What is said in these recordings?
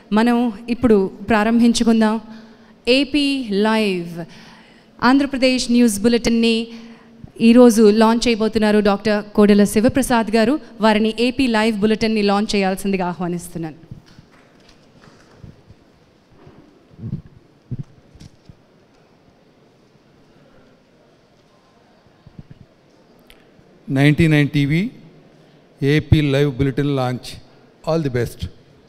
మనం ఇప్పుడు ప్రారంభించుకుందాం ఏపీ లైవ్ ఆంధ్రప్రదేశ్ న్యూస్ బులెటిన్ని ఈరోజు లాంచ్ చేయబోతున్నారు డాక్టర్ కోడెల శివప్రసాద్ గారు వారిని ఏపీ లైవ్ బులెటిన్ని లాంచ్ చేయాల్సిందిగా ఆహ్వానిస్తున్నాను ninety nine TV AP live bulletin launch all the best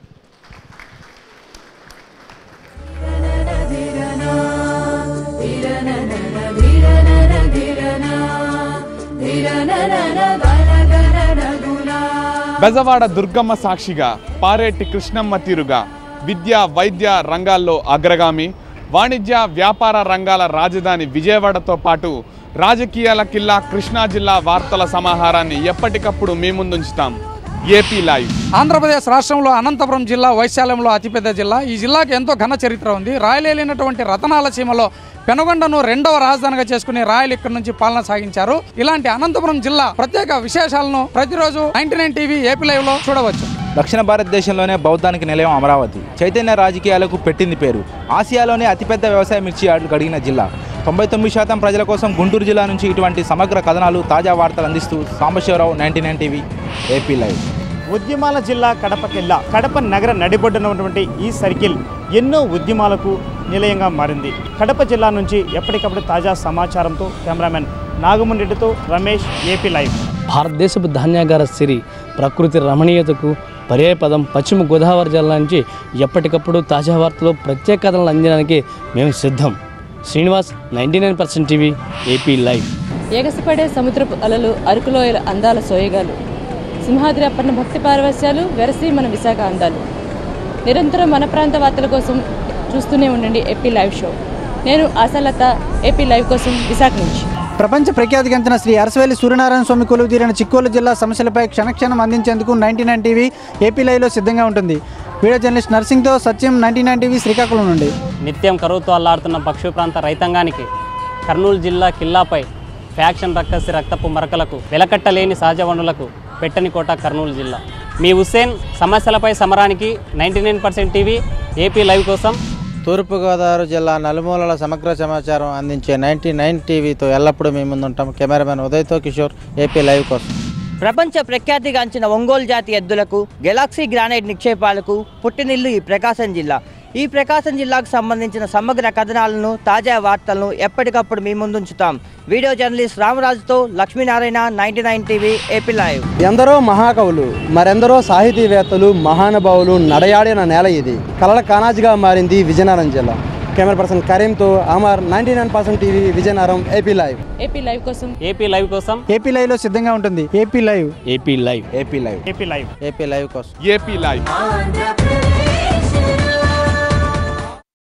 Bezawada Durgamma సాక్షిగా పారేటి కృష్ణమ్మ తీరుగా విద్య వైద్య రంగాల్లో అగ్రగామి వాణిజ్య వ్యాపార రంగాల రాజధాని విజయవాడతో పాటు రాజకీయాల కిల్లా కృష్ణా జిల్లా వార్తల సమాహారాన్ని ఎప్పటికప్పుడు మీ ముందుంచుతాం ఏపీ లైవ్ ఆంధ్రప్రదేశ్ రాష్ట్రంలో అనంతపురం జిల్లా వైశాల్యంలో అతిపెద్ద జిల్లా ఈ జిల్లాకి ఎంతో ఘన చరిత్ర ఉంది రాయలేలినటువంటి రతనాల సీమలో పెనుగొండను రెండవ రాజధానిగా చేసుకుని రాయలు ఇక్కడి నుంచి పాలన సాగించారు ఇలాంటి అనంతపురం జిల్లా ప్రత్యేక విశేషాలను ప్రతిరోజు ninety nine TV AP live లో చూడవచ్చు దక్షిణ భారతదేశంలోనే బౌద్ధానికి నిలయం అమరావతి చైతన్య రాజకీయాలకు పెట్టింది పేరు ఆసియాలోనే అతిపెద్ద వ్యవసాయ మిర్చి యార్డులు కలిగిన జిల్లా తొంభై తొమ్మిది శాతం ప్రజల కోసం గుంటూరు జిల్లా నుంచి ఇటువంటి సమగ్ర కథనాలు తాజా వార్తలు అందిస్తూ Sambasiva Rao ninety nine TV AP live ఉద్యమాల జిల్లా కడప జిల్లా కడప నగర నడిబొడ్డున ఉన్నటువంటి ఈ సర్కిల్ ఎన్నో ఉద్యమాలకు నిలయంగా మారింది కడప జిల్లా నుంచి ఎప్పటికప్పుడు తాజా సమాచారంతో కెమెరామెన్ నాగమన్ రెడ్డితో రమేష్ ఏపీ లైవ్ భారతదేశపు ధాన్యాగార సిరి ప్రకృతి రమణీయతకు పర్యాయపదం పశ్చిమ గోదావరి జిల్లా నుంచి ఎప్పటికప్పుడు తాజా వార్తలు ప్రత్యేక కథలను అందించడానికి మేము సిద్ధం Srinivas ninety nine percent TV AP live ఎగసిపడే సముద్రపు అలలు అరకులోయల అందాల సోయగాలు సింహాద్రి అప్పన్న భక్తి పారవస్యాలు వెరసి మన విశాఖ అందాలు నిరంతరం మన ప్రాంత వార్తల కోసం చూస్తూనే ఉండండి ఏపీ లైవ్ షో నేను ఆశాలత ఏపీ లైవ్ కోసం విశాఖ నుంచి ప్రపంచ ప్రఖ్యాతిగాంచిన శ్రీ అరసవేలి సూర్యనారాయణ స్వామి కొలువు తీరిన చిక్కోలు జిల్లా సమస్యలపై క్షణక్షణం అందించేందుకు నైన్టీ నైన్ టీవీ ఏపీ లైవ్లో సిద్ధంగా ఉంటుంది వీడియో జర్నలిస్ట్ నర్సింగ్తో Satyam ninety nine TV Srikakulam నుండి నిత్యం కరువుతో అల్లాడుతున్న పక్షి ప్రాంత రైతాంగానికి కర్నూలు జిల్లా కిల్లాపై ఫ్యాక్షన్ రక్కసి రక్తపు మరకలకు వెలకట్టలేని సహజ వనరులకు పెట్టని కోట కర్నూలు జిల్లా మీ హుస్సేన్ సమస్యలపై సమరానికి ninety nine percent TV AP live కోసం తూర్పుగోదావరి జిల్లా నలుమూలల సమగ్ర సమాచారం అందించే నైన్టీ నైన్ టీవీతో ఎల్లప్పుడూ మీ ముందుంటాం కెమెరామెన్ ఉదయ్తో కిషోర్ ఏపీ లైవ్ కోసం ప్రపంచ ప్రఖ్యాతిగాంచిన ఒంగోలు జాతి ఎద్దులకు గెలాక్సీ గ్రానైట్ నిక్షేపాలకు పుట్టినిల్లు ఈ ప్రకాశం జిల్లా ఈ ప్రకాశం జిల్లాకు సంబంధించిన సమగ్ర కథనాలను తాజా వార్తలను ఎప్పటికప్పుడు మీ ముందుంచుతాం వీడియో జర్నలిస్ట్ రామరాజుతో Lakshminarayana ninety nine TV AP live ఎందరో మహాకవులు మరెందరో సాహితీవేత్తలు మహానుభావులు నడయాడిన నేల ఇది కలల కానాజిగా మారింది విజయనగరం జిల్లా కెమెరా పర్సన్ కరీంతో Amar ninety nine percent TV Vizianagaram AP live AP live కోసం ఏపీ లైవ్ కోసం ఏపీ లైవ్లో సిద్ధంగా ఉంటుంది AP live AP live AP live AP live AP live కోసం ఏపీ లైవ్ ఆంధ్రప్రదేశ్